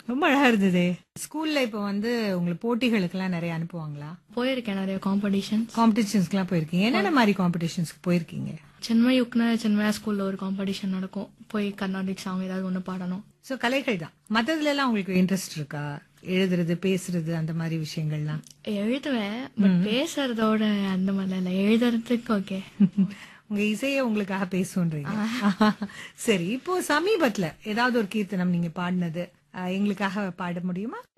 ரொம்ப அழகா இருந்ததே ஸ்கூல்ல இப்ப வந்து உங்களுக்கு போட்டிகளுக்கு எல்லாம் நிறைய அனுப்புவாங்களா போயிருக்கேன் நிறைய காம்படிஷன்ஸ் காம்படிஷன்ஸ்க்கு எல்லாம் போயிருக்கீங்க என்னென்ன மாதிரி காம்படிஷன்ஸ்க்கு போயிருக்கீங்க சென்மை யுக்ன சென்மையா ஸ்கூல்ல ஒரு காம்படிஷன் நடக்கும் போய் கர்நாடிக் சாங் ஏதாவது ஒண்ணு பாடணும் சோ கலைகள் தான் மத்ததுல எல்லாம் உங்களுக்கு இன்ட்ரெஸ்ட் இருக்கா எழுதுறது பேசுறது அந்த மாதிரி விஷயங்கள்லாம் எழுதுவேன் பட் பேசுறதோட அந்த மாதிரிலாம் இல்ல எழுதுறதுக்கு ஓகே உங்க இசைய உங்களுக்காக பேசுன்றீங்க சரி இப்போ சமீபத்துல ஏதாவது ஒரு கீர்த்தனம் நீங்க பாடினது அஹ், எங்களுக்காக பாட முடியுமா